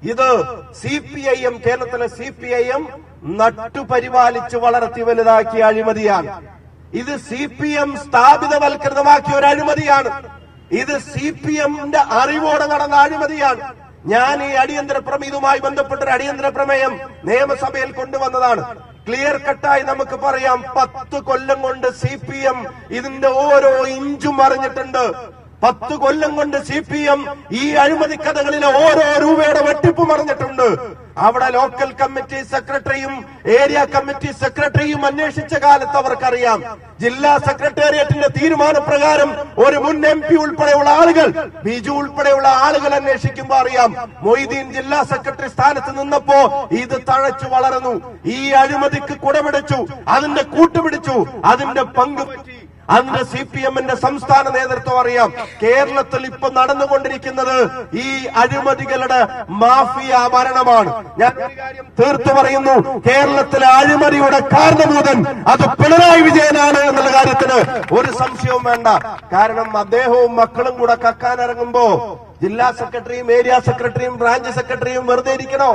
ഇത് C P I M കേരളത്തിലെ C P I M നട്ടുപരിപാലിച്ച് വളർത്തി വലുതാക്കിയ അഴിമതിയാണ് ഇത് സി പി എം സ്ഥാപിതവൽകൃതമാക്കിയ ഒരു അഴിമതിയാണ് ഇത് സി പി എമ്മിന്റെ അറിവോടെ നടന്ന അഴിമതിയാണ് ഞാൻ ഈ അടിയന്തര പ്രമേയം ഇതുമായി ബന്ധപ്പെട്ട ഒരു അടിയന്തര പ്രമേയം നിയമസഭയിൽ കൊണ്ടുവന്നതാണ് ക്ലിയർ കട്ടായി നമുക്ക് പറയാം പത്ത് കൊല്ലം കൊണ്ട് സി പി എം ഇതിന്റെ ഓരോ ഇഞ്ചും അറിഞ്ഞിട്ടുണ്ട് പത്ത് കൊല്ലം കൊണ്ട് സി പി എം ഈ അഴിമതി കഥകളിലെ ഓരോ രൂപയുടെ വെട്ടിപ്പ് മറിഞ്ഞിട്ടുണ്ട് അവിടെ ലോക്കൽ കമ്മിറ്റി സെക്രട്ടറിയും ഏരിയ കമ്മിറ്റി സെക്രട്ടറിയും അന്വേഷിച്ച കാലത്ത് അവർക്കറിയാം ജില്ലാ സെക്രട്ടേറിയറ്റിന്റെ തീരുമാനപ്രകാരം ഒരു മുൻ എം പി ഉൾപ്പെടെയുള്ള ആളുകൾ ബിജു ഉൾപ്പെടെയുള്ള ആളുകൾ അന്വേഷിക്കുമ്പോൾ അറിയാം മൊയ്തീൻ ജില്ലാ സെക്രട്ടറി സ്ഥാനത്ത് നിന്നപ്പോ ഇത് തഴച്ചു വളർന്നു ഈ അഴിമതിക്ക് കുടപിടിച്ചു അതിന്റെ കൂട്ടുപിടിച്ചു അതിന്റെ പങ്ക് പറ്റി അതിന്റെ സി പി എമ്മിന്റെ സംസ്ഥാന നേതൃത്വം അറിയാം കേരളത്തിൽ ഇപ്പൊ നടന്നുകൊണ്ടിരിക്കുന്നത് ഈ അഴിമതികളുടെ മാഫിയ ഭരണമാണ് ഞാൻ ഒരു കാര്യം തീർത്തു പറയുന്നു കേരളത്തിലെ അഴിമതിയുടെ കാരണഭൂതൻ അത് പിണറായി വിജയനാണ് എന്നുള്ള കാര്യത്തിന് ഒരു സംശയവും വേണ്ട കാരണം അദ്ദേഹവും മക്കളും കൂടെ കക്കാൻ ഇറങ്ങുമ്പോ ജില്ലാ സെക്രട്ടറിയും ഏരിയ സെക്രട്ടറിയും ബ്രാഞ്ച് സെക്രട്ടറിയും വെറുതെ ഇരിക്കണോ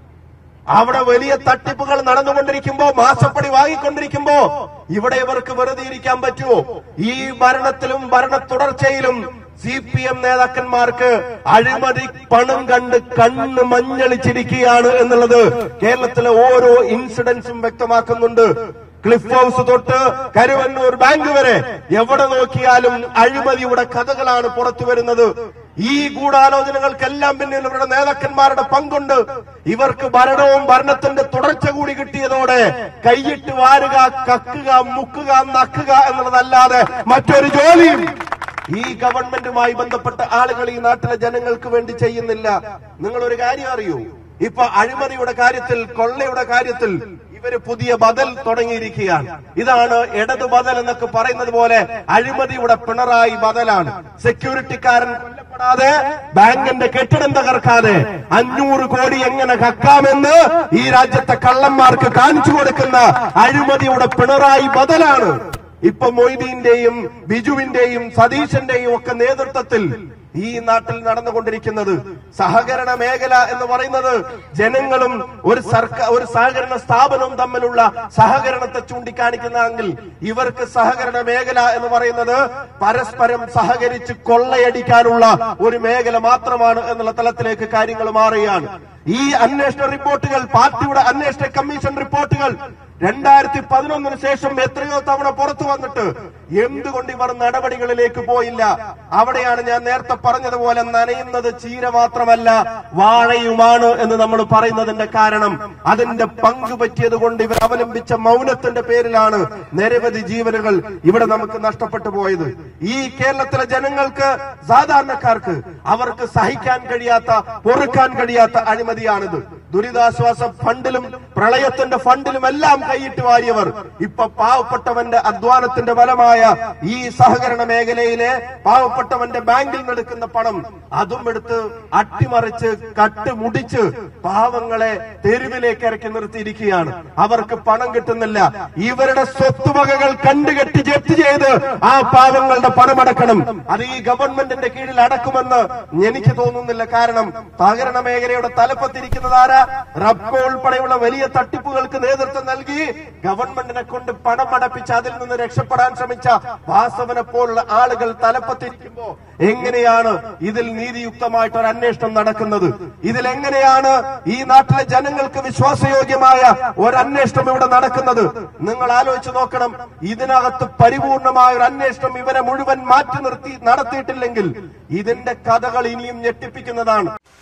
അവിടെ വലിയ തട്ടിപ്പുകൾ നടന്നുകൊണ്ടിരിക്കുമ്പോ മാസപ്പടി വാങ്ങിക്കൊണ്ടിരിക്കുമ്പോ ഇവിടെ ഇവർക്ക് വെറുതെ ഇരിക്കാൻ പറ്റുമോ ഈ ഭരണത്തിലും ഭരണ തുടർച്ചയിലും സി പി എം നേതാക്കന്മാർക്ക് അഴിമതി പണം കണ്ട് കണ്ണ് മഞ്ഞളിച്ചിരിക്കുകയാണ് എന്നുള്ളത് കേരളത്തിലെ ഓരോ ഇൻസിഡൻസും വ്യക്തമാക്കുന്നുണ്ട് ക്ലിഫ് ഹൗസ് തൊട്ട് കരുവന്നൂർ ബാങ്ക് വരെ എവിടെ നോക്കിയാലും അഴിമതിയുടെ കഥകളാണ് പുറത്തു വരുന്നത് ഈ ഗൂഢാലോചനകൾക്കെല്ലാം പിന്നിൽ ഇവരുടെ നേതാക്കന്മാരുടെ പങ്കുണ്ട് ഇവർക്ക് ഭരണവും ഭരണത്തിന്റെ തുടർച്ച കൂടി കിട്ടിയതോടെ കൈയിട്ട് വാരുക കക്കുക മുക്കുക നക്കുക എന്നുള്ളതല്ലാതെ മറ്റൊരു ജോലിയും ഈ ഗവൺമെന്റുമായി ബന്ധപ്പെട്ട ആളുകൾ ഈ നാട്ടിലെ ജനങ്ങൾക്ക് വേണ്ടി ചെയ്യുന്നില്ല നിങ്ങൾ ഒരു കാര്യം അറിയൂ ഇപ്പൊ അഴിമതിയുടെ കാര്യത്തിൽ കൊള്ളയുടെ കാര്യത്തിൽ ഇവര് പുതിയ ബദൽ തുടങ്ങിയിരിക്കുകയാണ് ഇതാണ് ഇടത് ബദൽ എന്നൊക്കെ പറയുന്നത് പോലെ അഴിമതിയുടെ പിണറായി ബദലാണ് സെക്യൂരിറ്റിക്കാരൻ കൊല്ലപ്പെടാതെ ബാങ്കിന്റെ കെട്ടിടം തകർക്കാതെ അഞ്ഞൂറ് കോടി എങ്ങനെ കക്കാമെന്ന് ഈ രാജ്യത്തെ കള്ളന്മാർക്ക് കാണിച്ചു കൊടുക്കുന്ന അഴിമതിയുടെ പിണറായി ബദലാണ് ഇപ്പൊ മൊയ്തീന്റെയും ബിജുവിന്റെയും സതീശന്റെയും ഒക്കെ നേതൃത്വത്തിൽ ഈ നാട്ടിൽ നടന്നുകൊണ്ടിരിക്കുന്നത് സഹകരണ മേഖല എന്ന് പറയുന്നത് ജനങ്ങളും ഒരു സർക്കാർ ഒരു സഹകരണ സ്ഥാപനവും തമ്മിലുള്ള സഹകരണത്തെ ചൂണ്ടിക്കാണിക്കുന്നതെങ്കിൽ ഇവർക്ക് സഹകരണ മേഖല എന്ന് പറയുന്നത് പരസ്പരം സഹകരിച്ച് കൊള്ളയടിക്കാനുള്ള ഒരു മേഖല മാത്രമാണ് എന്നുള്ള തലത്തിലേക്ക് കാര്യങ്ങൾ മാറുകയാണ് ഈ അന്വേഷണ റിപ്പോർട്ടുകൾ പാർട്ടിയുടെ അന്വേഷണ കമ്മീഷൻ റിപ്പോർട്ടുകൾ രണ്ടായിരത്തി പതിനൊന്നിന് ശേഷം എത്രയോ തവണ പുറത്തു വന്നിട്ട് എന്തുകൊണ്ട് ഇവർ നടപടികളിലേക്ക് പോയില്ല അവിടെയാണ് ഞാൻ നേരത്തെ പറഞ്ഞതുപോലെ നനയുന്നത് ചീര മാത്രമല്ല വാഴയുമാണ് എന്ന് നമ്മൾ പറയുന്നതിന്റെ കാരണം അതിന്റെ പങ്ക് പറ്റിയത് കൊണ്ട് ഇവർ അവലംബിച്ച മൗനത്തിന്റെ പേരിലാണ് നിരവധി ജീവനുകൾ ഇവിടെ നമുക്ക് നഷ്ടപ്പെട്ടു പോയത് ഈ കേരളത്തിലെ ജനങ്ങൾക്ക് സാധാരണക്കാർക്ക് അവർക്ക് സഹിക്കാൻ കഴിയാത്ത പൊറുക്കാൻ കഴിയാത്ത അഴിമതിയാണിത് ദുരിതാശ്വാസ ഫണ്ടിലും പ്രളയത്തിന്റെ ഫണ്ടിലും എല്ലാം കൈയിട്ട് വാരിയവർ ഇപ്പൊ പാവപ്പെട്ടവന്റെ അധ്വാനത്തിന്റെ ഫലമായ ഈ സഹകരണ മേഖലയിലെ പാവപ്പെട്ടവന്റെ ബാങ്കിൽ നിന്നെടുക്കുന്ന പണം അതും എടുത്ത് അട്ടിമറിച്ച് കട്ട് മുടിച്ച് പാവങ്ങളെ തെരുവിലേക്ക് ഇറക്കി നിർത്തിയിരിക്കുകയാണ് അവർക്ക് പണം കിട്ടുന്നില്ല ഇവരുടെ സ്വത്തുവകകൾ കണ്ടുകെട്ടി ജപ്തി ചെയ്ത് ആ പാവങ്ങളുടെ പണമടക്കണം അത് ഈ ഗവൺമെന്റിന്റെ കീഴിൽ അടക്കുമെന്ന് എനിക്ക് തോന്നുന്നില്ല കാരണം സഹകരണ മേഖലയുടെ തലപ്പത്തിരിക്കുന്നത് ആരാ റബ്കോ ഉൾപ്പെടെയുള്ള വലിയ തട്ടിപ്പുകൾക്ക് നേതൃത്വം നൽകി ഗവൺമെന്റിനെ കൊണ്ട് പണം അടപ്പിച്ച് അതിൽ നിന്ന് രക്ഷപ്പെടാൻ ശ്രമിച്ച വാസവനെ പോലുള്ള ആളുകൾ തലപ്പത്തിരിക്കുമ്പോ എങ്ങനെയാണ് ഇതിൽ നീതിയുക്തമായിട്ട് ഒരു അന്വേഷണം നടക്കുന്നത് ഇതിൽ എങ്ങനെയാണ് ഈ നാട്ടിലെ ജനങ്ങൾക്ക് വിശ്വാസയോഗ്യമായ ഒരു അന്വേഷണം ഇവിടെ നടക്കുന്നത് നിങ്ങൾ ആലോചിച്ച് നോക്കണം ഇതിനകത്ത് പരിപൂർണമായ ഒരു അന്വേഷണം ഇവരെ മുഴുവൻ മാറ്റി നിർത്തി നടത്തിയിട്ടില്ലെങ്കിൽ ഇതിന്റെ കഥകൾ ഇനിയും ഞെട്ടിപ്പിക്കുന്നതാണ്